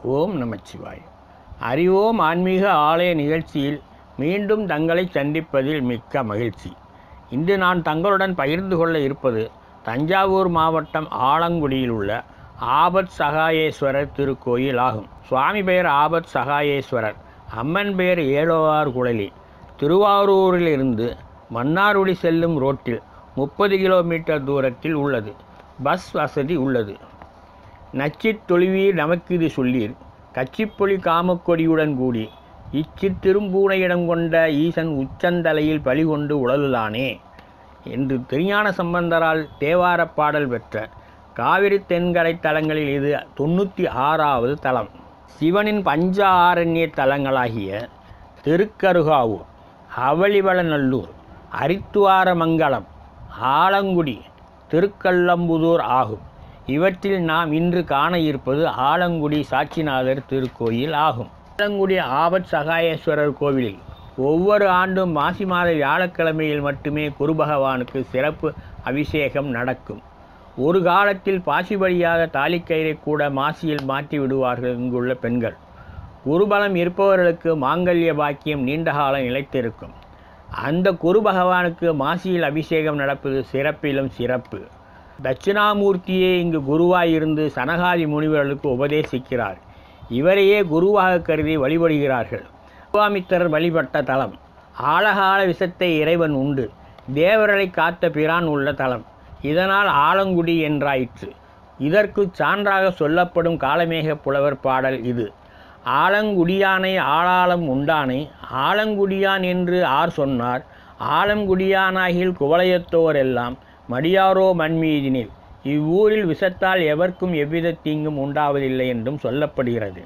ஓம் நமச்சிவாய் அறிவோம் ஆன்மீக ஆலய நிகழ்ச்சியில் மீண்டும் தங்களை சந்திப்பதில் மிக்க மகிழ்ச்சி இன்று நான் தங்களுடன் பகிர்ந்து கொள்ள இருப்பது தஞ்சாவூர் மாவட்டம் ஆலங்குடியில் உள்ள ஆபத் சகாயேஸ்வரர் திருக்கோயில் ஆகும் சுவாமி பெயர் ஆபத் சகாயேஸ்வரர் அம்மன் பெயர் ஏலோவார் குழலி திருவாரூரிலிருந்து மன்னார்குடி செல்லும் ரோட்டில் முப்பது கிலோமீட்டர் தூரத்தில் உள்ளது பஸ் வசதி உள்ளது நச்சித் தொழுவீர் நமக்கிது சொல்லீர் கச்சிப்பொலி காமக்கொடியுடன் கூடி இச்சித்திரும்பூனையிடம் கொண்ட ஈசன் உச்சந்தலையில் பலிகொண்டு உழலுதானே என்று திருஞான சம்பந்தரால் தேவாரப் பாடல் பெற்ற காவிரி தென்கரை தலங்களில் இது தொண்ணூற்றி ஆறாவது தலம் சிவனின் பஞ்ச ஆரண்ய தலங்களாகிய திருக்கருகாவூர் அவளிவளநல்லூர் அரித்துவாரமங்கலம் ஆலங்குடி திருக்கல்லம்புதூர் ஆகும் இவற்றில் நாம் இன்று காண இருப்பது ஆலங்குடி சாட்சிநாதர் திருக்கோயில் ஆகும் ஆலங்குடி ஆபத் சகாயேஸ்வரர் கோவிலில் ஒவ்வொரு ஆண்டும் மாசி மாத வியாழக்கிழமையில் மட்டுமே குரு பகவானுக்கு சிறப்பு அபிஷேகம் நடக்கும் ஒரு காலத்தில் பாசிபடியாக தாலிக்கயிறை கூட மாசியில் மாற்றி விடுவார்கள் இங்குள்ள பெண்கள் குருபலம் இருப்பவர்களுக்கு மாங்கல்ய பாக்கியம் நீண்ட காலம் நிலைத்திருக்கும் அந்த குரு பகவானுக்கு மாசியில் அபிஷேகம் நடப்பது சிறப்பிலும் சிறப்பு தட்சிணாமூர்த்தியே இங்கு குருவாயிருந்து சனகாதி முனிவர்களுக்கு உபதேசிக்கிறார் இவரையே குருவாக கருதி வழிபடுகிறார்கள் விஸ்வாமித்திரர் வழிபட்ட தலம் ஆழகால விஷத்தை இறைவன் உண்டு தேவர்களை காத்த பிரான் உள்ள தலம் இதனால் ஆலங்குடி என்றாயிற்று இதற்கு சான்றாக சொல்லப்படும் காலமேக புலவர் பாடல் இது ஆலங்குடியானை ஆளாளம் உண்டானை ஆலங்குடியான் என்று ஆர் சொன்னார் ஆலங்குடியானாகில் குவளையத்தோர் எல்லாம் மடியாரோ மண்மீதினில் இவ்வூரில் விஷத்தால் எவர்க்கும் எவ்வித தீங்கும் உண்டாவதில்லை என்றும் சொல்லப்படுகிறது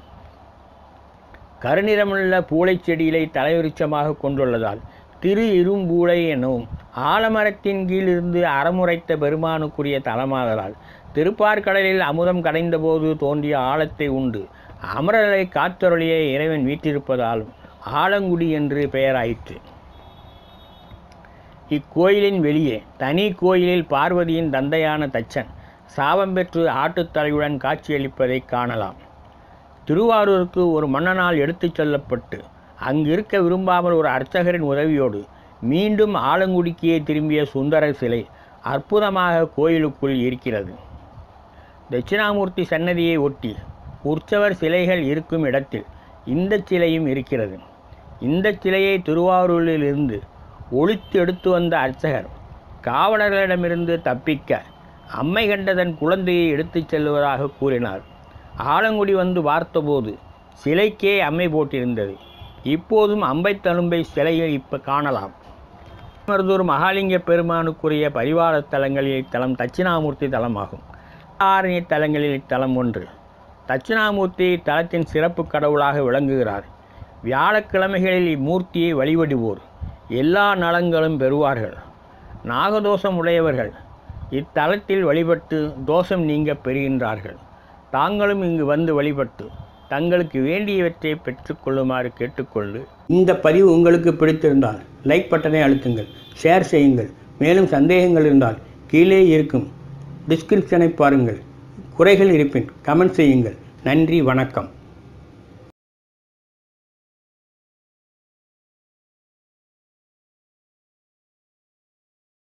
கருநிறமுள்ள பூளைச் செடியிலை தலைவிருச்சமாக கொண்டுள்ளதால் திரு இரும்பூளை எனவும் ஆலமரத்தின் கீழிருந்து அறமுறைத்த பெருமானுக்குரிய தலமாதலால் திருப்பார்கடலில் அமுதம் கடைந்தபோது தோன்றிய ஆழத்தை உண்டு அமரரை காத்தருளிய இறைவன் வீற்றிருப்பதாலும் ஆலங்குடி என்று பெயராயிற்று இக்கோயிலின் வெளியே தனி கோயிலில் பார்வதியின் தந்தையான தச்சன் சாபம் பெற்று ஆட்டுத்தலையுடன் காட்சியளிப்பதை காணலாம் திருவாரூருக்கு ஒரு மன்னனால் எடுத்துச் செல்லப்பட்டு அங்கிருக்க விரும்பாமல் ஒரு அர்ச்சகரின் உதவியோடு மீண்டும் ஆலங்குடிக்கே திரும்பிய சுந்தரர் சிலை அற்புதமாக கோயிலுக்குள் இருக்கிறது தட்சிணாமூர்த்தி சன்னதியை ஒட்டி உற்சவர் சிலைகள் இருக்கும் இடத்தில் இந்த சிலையும் இருக்கிறது இந்த சிலையை திருவாரூரிலிருந்து ஒழித்து எடுத்து வந்த அர்ச்சகர் காவலர்களிடமிருந்து தப்பிக்க அம்மை கண்ட தன் குழந்தையை எடுத்துச் செல்வதாக கூறினார் ஆலங்குடி வந்து பார்த்தபோது சிலைக்கே அம்மை போட்டிருந்தது இப்போதும் அம்பை தழும்பை சிலையில் இப்போ காணலாம் மருதூர் மகாலிங்க பெருமானுக்குரிய பரிவார தலங்களில் இத்தலம் தட்சிணாமூர்த்தி தலமாகும் ஆரண்ய தலங்களில் இத்தலம் ஒன்று தட்சிணாமூர்த்தி தலத்தின் சிறப்பு கடவுளாக விளங்குகிறார் வியாழக்கிழமைகளில் இம்மூர்த்தியை வழிபடுவோர் எல்லா நலங்களும் பெறுவார்கள் நாகதோஷம் உடையவர்கள் இத்தலத்தில் வழிபட்டு தோஷம் நீங்க பெறுகின்றார்கள் தாங்களும் இங்கு வந்து வழிபட்டு தங்களுக்கு வேண்டியவற்றை பெற்றுக்கொள்ளுமாறு கேட்டுக்கொண்டு இந்த பதிவு உங்களுக்கு பிடித்திருந்தால் லைக் பட்டனை அழுத்துங்கள் ஷேர் செய்யுங்கள் மேலும் சந்தேகங்கள் இருந்தால் கீழே இருக்கும் டிஸ்கிரிப்ஷனை பாருங்கள் குறைகள் இருப்பின் கமெண்ட் செய்யுங்கள் நன்றி வணக்கம்